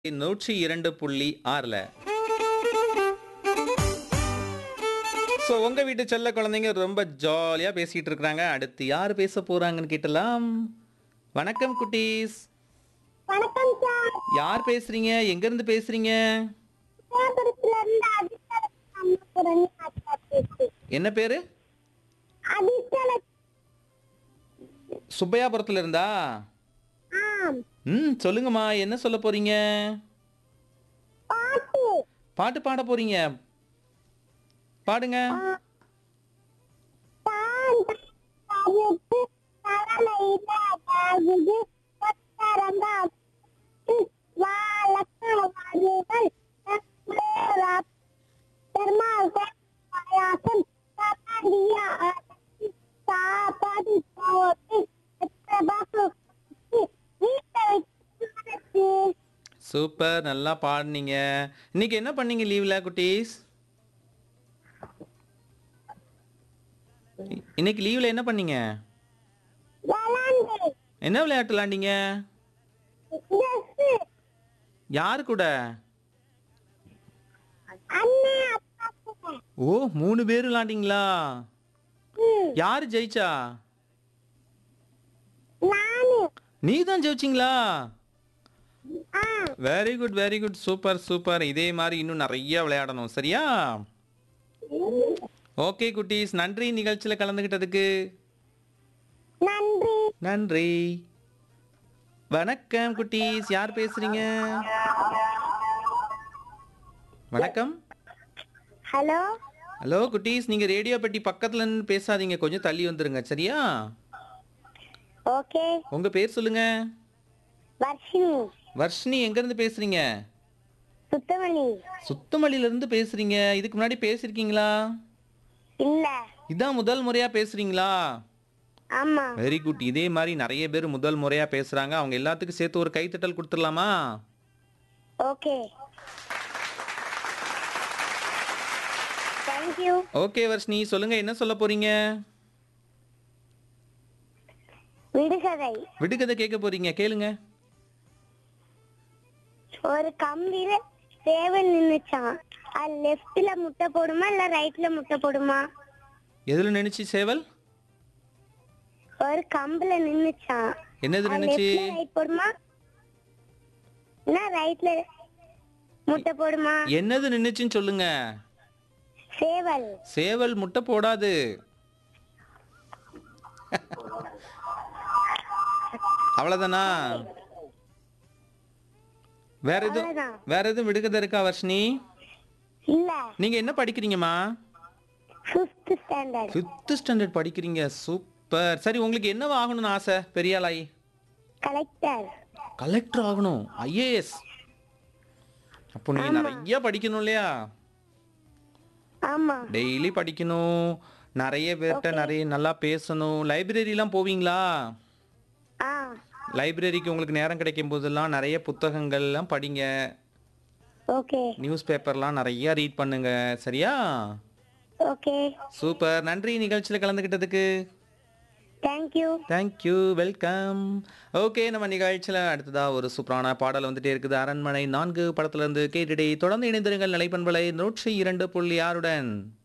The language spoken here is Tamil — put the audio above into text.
நூற்றி இரண்டு புள்ளி ஆறுல ஸோ உங்க வீட்டு செல்ல குழந்தைங்க ரொம்ப ஜாலியா பேசிட்டு இருக்கிறாங்க அடுத்து யார் பேச போறாங்கன்னு கேட்டலாம் வணக்கம் குட்டீஸ் வணக்கம் சார் யார் பேசுறீங்க எங்க இருந்து பேசுறீங்க சேபுரத்துல இருந்து அதிர்ஷ்டலட்சுமி அன்னபூரணி ஆத்தா பேசுறேன். என்ன பேரு அதிர்ஷ்டலட்சுமி சுப்பையாபுரத்துல இருந்தா ஆம் ம் சொல்லுங்கம்மா என்ன சொல்ல போறீங்க பாட்டு பாட்டு பாட போறீங்க பாடுங்க தான் கருத்து தரலையில அழகு பத்தரங்கா வாழக்க வருகள் பெருமாள் பாயாசம் சாப்பாடியா சாப்பாடு போட்டு வீட்டை வச்சு சூப்பர் நல்லா பாடுனீங்க இன்னைக்கு என்ன பண்ணீங்க லீவ்ல குட்டீஸ் இ- இன்னைக்கு லீவ்ல என்ன பண்ணீங்க விளாண்டு என்ன விளையாட்டு விளாண்டீங்க Yes. யாரு கூட அண்ணன் அப்பா கூட. ஓ மூணு பேர் விளாண்டீங்களா ம். யாரு ஜெயிச்சா நானு நீ தான் ஜெயிச்சிங்களா ஆ very good very good super super இதே மாதிரி இன்னும் நிறைய விளையாடணும் சரியா ஓகே குட்டீஸ் நன்றி நிகழ்ச்சியில் கலந்துக்கிட்டதுக்கு நன்றி நன்றி வணக்கம் குட்டீஸ் யார் பேசுறீங்க வணக்கம் ஹலோ ஹலோ குட்டீஸ் நீங்க ரேடியோ பெட்டி பக்கத்துல நின்னு பேசாதீங்க கொஞ்சம் தள்ளி வந்துருங்க சரியா ஓகே உங்க பேர் சொல்லுங்க வர்ஷினி வர்ஷினி எங்க இருந்து பேசுறீங்க சுத்தமணி சுத்தமல்லியில இருந்து பேசுறீங்க இதுக்கு முன்னாடி பேசிருக்கீங்களா இல்ல இதான் முதல் முறையா பேசுறீங்களா ஆமா வெரி குட் இதே மாதிரி நிறைய பேர் முதல் முறையா பேசுறாங்க அவங்க எல்லாத்துக்கும் சேர்த்து ஒரு கைத்தட்டல் கொடுத்துடலாமா ஓகே தேங்க்யூ ஓகே வர்ஷினி சொல்லுங்க என்ன சொல்ல போறீங்க விடுகதை விடுகதை கேட்க போறீங்க கேளுங்க ஒரு கம்பியில சேவல் நின்னுச்சான் அது லெஃப்ட்ல முட்டை போடுமா இல்ல ரைட்ல முட்டை போடுமா எதுல நினைச்சு சேவல் ஒரு கம்புல நின்னுச்சான் என்னது அது நினைச்சு லெஃப்ட்ல ரைட் போடுமா இல்ல ரைட்ல முட்டை போடுமா என்னது நின்னுச்சுன்னு சொல்லுங்க சேவல் சேவல் முட்டை போடாது அவ்வளவுதானா வேற எதுவும் அவ்வளவுதான். வேற எதுவும் விடுகதை இருக்கா வர்ஷினி இல்ல நீங்க என்ன படிக்கிறீங்கம்மா ஃபிஃப்த் ஸ்டாண்டர்ட் ஃபிஃப்த் ஸ்டாண்டர்ட் படிக்கிறீங்க சூப்பர் சரி உங்களுக்கு என்ன ஆகணும்னு ஆசை பெரிய ஆளாயி கலெக்டர் கலெக்டர் ஆகணும் ஐஏஎஸ் அப்போ நீங்க நிறைய படிக்கணும் இல்லையா ஆமா டெய்லி படிக்கணும் நிறைய பேர்கிட்ட நிறைய நல்லா பேசணும் லைப்ரரிலாம் போவீங்களா ஆ லைப்ரரிக்கு உங்களுக்கு நேரம் கிடைக்கும் போதெல்லாம் நிறைய புத்தகங்கள்லாம் படிங்க ஓகே நியூஸ் பேப்பர்லாம் நிறைய ரீட் பண்ணுங்க சரியா ஓகே சூப்பர் நன்றி நிகழ்ச்சியில் கலந்துக்கிட்டதுக்கு தேங்க்யூ தேங்க்யூ வெல்கம் ஓகே நம்ம நிகழ்ச்சியில் அடுத்ததா ஒரு சூப்பரான பாடல் வந்துட்டே இருக்குது அரண்மனை நான்கு படத்துல இருந்து கேட்டுடே தொடர்ந்து இணைந்திருங்கள் நிலைப்பண்பலை நூற்றி இரண்டு புள்ளி ஆறுடன்